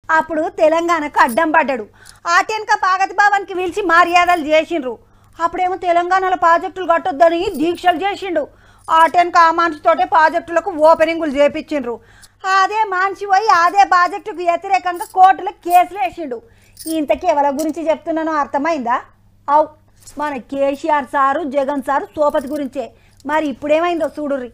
అప్పుడు తెలంగాణకు అడ్డం పడ్డాడు ఆటెనక పాగతి భవన్కి పిలిచి మర్యాదలు చేసిండ్రు అప్పుడేమో తెలంగాణలో ప్రాజెక్టులు కట్టొద్దని దీక్షలు చేసిండు ఆటెనక ఆ మనిషితోటే ప్రాజెక్టులకు ఓపెనింగులు చేపించిండ్రు అదే మనిషి పోయి అదే ప్రాజెక్టుకు వ్యతిరేకంగా కోర్టులో కేసులు వేసిండు ఇంతకీ ఎవరి గురించి చెప్తున్నానో అర్థమైందా అవు మన కేసీఆర్ సారు జగన్ సారు సోపతి గురించే మరి ఇప్పుడేమైందో చూడుర్రి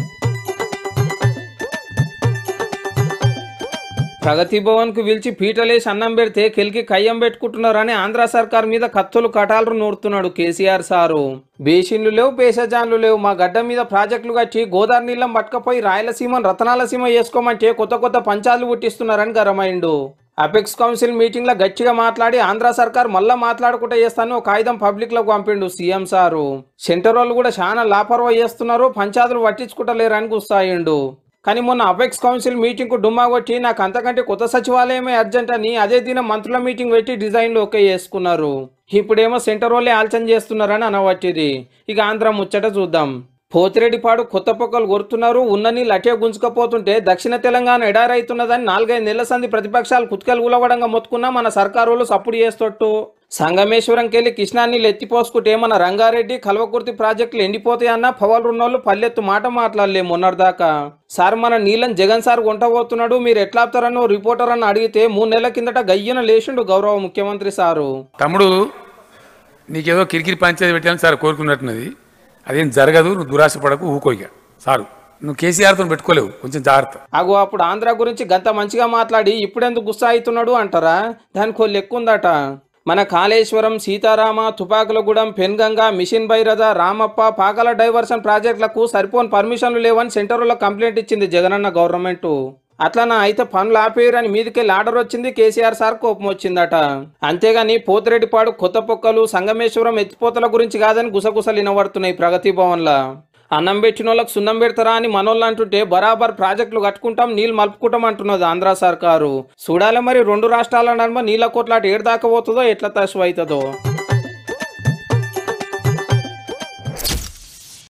ప్రగతి భవన్ కు పిలిచి పీటలేసి అన్నం పెడితే కెలికి కయ్యం పెట్టుకుంటున్నారని ఆంధ్ర సర్కార్ మీద కత్తులు కటాలు నూరుతున్నాడు కేసీఆర్ సారు బేసిన్లు లేవు పేసజాన్లు లేవు మా గడ్డ మీద ప్రాజెక్టులు కట్టి గోదావరి నీళ్ళం పట్టుకపోయి రాయలసీమ రతనాలసీమ చేసుకోమంటే కొత్త కొత్త పంచాలు పుట్టిస్తున్నారని గరమైండు అపెక్స్ కౌన్సిల్ మీటింగ్ లో గట్టిగా మాట్లాడి ఆంధ్ర సర్కార్ మళ్ళా మాట్లాడుకుంటా చేస్తాను ఒక కాగితం పబ్లిక్ లో పంపిండు సీఎం సారు సెంటర్ వాళ్ళు కూడా చాలా లాపర్వా చేస్తున్నారు పంచాయతీలు పట్టించుకుంటలేరని గుస్తాయిండు కానీ మొన్న అపెక్స్ కౌన్సిల్ మీటింగ్ కు డుమ్మా కొట్టి నాకు అంతకంటే కొత్త సచివాలయమే అర్జెంట్ అని అదే దిన మంత్రుల మీటింగ్ పెట్టి డిజైన్లు ఓకే చేసుకున్నారు ఇప్పుడేమో సెంటర్ వాళ్ళే ఆలోచన చేస్తున్నారని అనవట్టిది ఇక ఆంధ్ర ముచ్చట చూద్దాం పోతిరెడ్డిపాడు కొత్త పొక్కలు కొడుతున్నారు ఉన్న నీళ్ళు అటే గుంజుకపోతుంటే దక్షిణ తెలంగాణ ఎడారైతున్నదని నాలుగైదు నెలల సంది ప్రతిపక్షాలు కుత్కలు గులవడంగా మొత్తుకున్నా మన సర్కారు వాళ్ళు సప్పుడు చేస్తొట్టు సంగమేశ్వరంకెళ్ళి కృష్ణా నీళ్ళు ఎత్తిపోసుకుంటే మన రంగారెడ్డి కల్వకుర్తి ప్రాజెక్టులు ఎండిపోతాయన్న పవల్ ఉన్నోళ్ళు పల్లెత్తు మాట మాట్లాడలే మొన్నటిదాకా సార్ మన నీళ్ళని జగన్ సార్ కొంటబోతున్నాడు మీరు ఎట్లా ఆపుతారని ఓ రిపోర్టర్ అని అడిగితే మూడు నెలల కిందట గయ్యన లేచిండు గౌరవ ముఖ్యమంత్రి సారు తమ్ముడు నీకేదో కిరికిరి పంచాయతీ పెట్టాలని సార్ కోరుకున్నట్టున్నది అదేం జరగదు నువ్వు దురాశ పడకు ఊకోయిక సారు నువ్వు కేసీఆర్తో పెట్టుకోలేవు కొంచెం జాగ్రత్త అగో అప్పుడు ఆంధ్ర గురించి గంత మంచిగా మాట్లాడి ఇప్పుడెందుకు గుస్సా అవుతున్నాడు అంటారా దానికి ఓ లెక్కుందట మన కాళేశ్వరం సీతారామ తుపాకులగూడెం పెన్గంగ మిషన్ భైరథ రామప్ప పాకల డైవర్షన్ ప్రాజెక్టులకు సరిపోని పర్మిషన్లు లేవని సెంటర్లో కంప్లైంట్ ఇచ్చింది జగనన్న గవర్నమెంట్ అట్లనా అయితే పనులు ఆపేయరని మీదికెళ్ళి ఆర్డర్ వచ్చింది కేసీఆర్ సార్ కోపం వచ్చిందట అంతేగాని పోతిరెడ్డిపాడు కొత్త పొక్కలు సంగమేశ్వరం ఎత్తిపోతల గురించి కాదని గుసగుసలు వినబడుతున్నాయి ప్రగతి భవన్లా అన్నం పెట్టిన వాళ్ళకి సున్నం పెడతారా అని మనోళ్ళు అంటుంటే బరాబర్ ప్రాజెక్టులు కట్టుకుంటాం నీళ్ళు మలుపుకుంటాం అంటున్నది ఆంధ్ర సర్కారు చూడాలి మరి రెండు రాష్ట్రాల నడుమ నీళ్ళ కోట్లాట ఏడు దాకా పోతుందో ఎట్లా తసు అవుతుందో